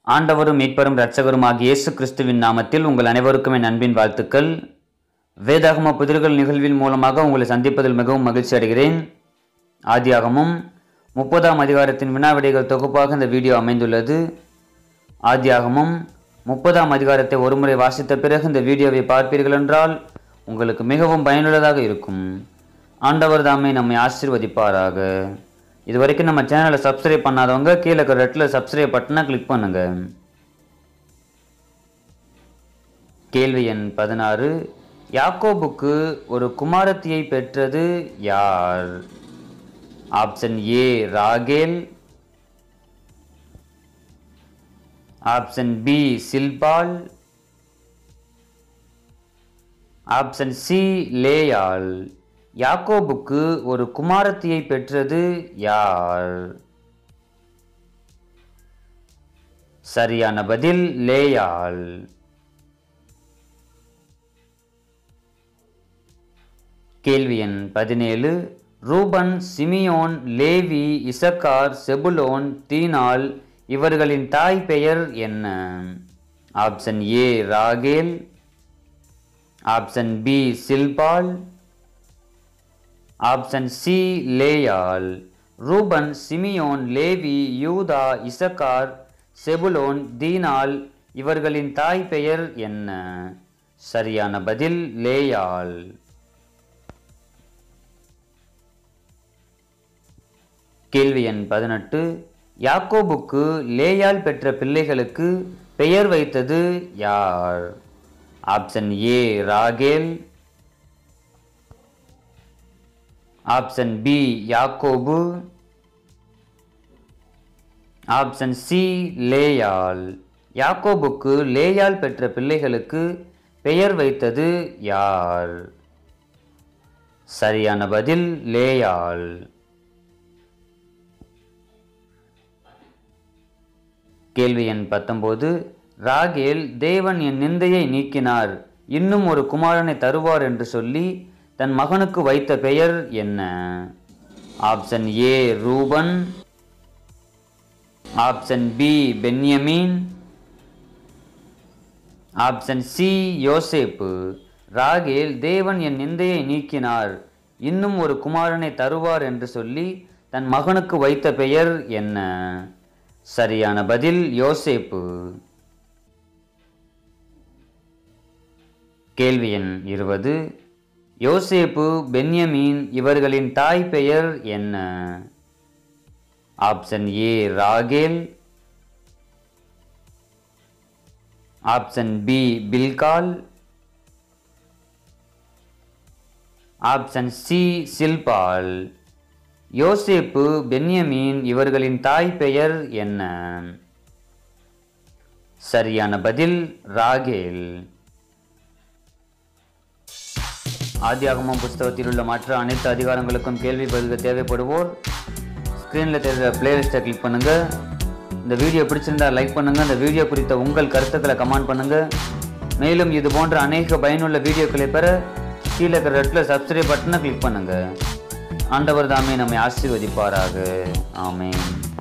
ஆண்டவரும் மீட்பரும் இரட்சகரும் ஆகிய இயேசு கிறிஸ்துவின் நாமத்தில் உங்கள் அனைவருக்கும் என் அன்பின் வாழ்த்துக்கள் வேதாகம புதிர்கள் நிகழ்வின் மூலமாக உங்களை சந்திப்பதில் மிகவும் மகிழ்ச்சி அடைகிறேன் ஆதியாகமும் முப்பதாம் அதிகாரத்தின் வினாவிடைகள் தொகுப்பாக இந்த வீடியோ அமைந்துள்ளது ஆதியாகமும் முப்பதாம் அதிகாரத்தை ஒருமுறை வாசித்த பிறகு இந்த வீடியோவை பார்ப்பீர்கள் என்றால் உங்களுக்கு மிகவும் பயனுள்ளதாக இருக்கும் ஆண்டவர் தாமே நம்மை ஆசீர்வதிப்பாராக இது வரைக்கும் நம்ம சேனலை சப்ஸ்கிரைப் பண்ணாதவங்க கீழே இருக்கிற ரெட்டில் சப்ஸ்கிரைப் பட்டனை கிளிக் பண்ணுங்க கேள்வி எண் பதினாறு யாக்கோபுக்கு ஒரு குமாரத்தியை பெற்றது யார் ஆப்ஷன் ஏ ராகேல் ஆப்ஷன் பி சில்பால் ஆப்ஷன் சி லேயாள் யாக்கோபுக்கு ஒரு குமாரத்தியை பெற்றது யார் சரியான பதில் லேயாள் கேள்வி எண் பதினேழு ரூபன் சிமியோன் லேவி இசக்கார் செபுலோன் தீனாள் இவர்களின் தாய் பெயர் என்ன ஆப்ஷன் ஏ ராகேல் ஆப்ஷன் பி சில்பால் ஆப்ஷன் சி லேயாள் ரூபன் சிமியோன் லேவி யூதா இசக்கார் செபுலோன் தீனாள் இவர்களின் தாய் பெயர் என்ன சரியான பதில் லேயாள் கேள்வி எண் பதினெட்டு யாக்கோபுக்கு லேயால் பெற்ற பிள்ளைகளுக்கு பெயர் வைத்தது யார் ஆப்ஷன் ஏ ராகேல் ஆப்ஷன் பி யாக்கோபு ஆப்ஷன் சி லேயால் யாக்கோபுக்கு லேயால் பெற்ற பிள்ளைகளுக்கு பெயர் வைத்தது யார் சரியான பதில் லேயால் கேள்வி எண் பத்தொன்பது ராகேல் தேவன் என் நிந்தையை நீக்கினார் இன்னும் ஒரு குமாரனை தருவார் என்று சொல்லி தன் மகனுக்கு வைத்த பெயர் என்ன ஆப்ஷன் ஏ ரூபன் ஆப்ஷன் பி பென்யமீன் ஆப்ஷன் சி யோசேப்பு ராகேல் தேவன் என் நிந்தையை நீக்கினார் இன்னும் ஒரு குமாரனை தருவார் என்று சொல்லி தன் மகனுக்கு வைத்த பெயர் என்ன சரியான பதில் யோசேப்பு கேள்வி எண் இருபது யோசேப்பு பென்யமீன் இவர்களின் தாய் பெயர் என்ன ஆப்ஷன் ஏ ராகேல் ஆப்ஷன் பி பில்கால் ஆப்ஷன் சி சில்பால் யோசேப்பு பென்யமீன் இவர்களின் தாய் பெயர் என்ன சரியான பதில் ராகேல் ஆதியாகமம் புஸ்தகத்தில் உள்ள மற்ற அனைத்து அதிகாரங்களுக்கும் கேள்வி பதில்கள் தேவைப்படுவோர் ஸ்க்ரீனில் தெரிகிற பிளேலிஸ்ட்டை கிளிக் பண்ணுங்க இந்த வீடியோ பிடிச்சிருந்தா லைக் பண்ணுங்க இந்த வீடியோ குறித்த உங்கள் கருத்துக்களை கமெண்ட் பண்ணுங்க மேலும் இது போன்ற அநேக பயனுள்ள வீடியோக்களை பெற கீழே இருக்கிற ரெட்டில் சப்ஸ்கிரைப் பட்டனை கிளிக் பண்ணுங்க ஆண்டவர் தாமே நம்மை ஆசீர்வதிப்பாராக ஆமென்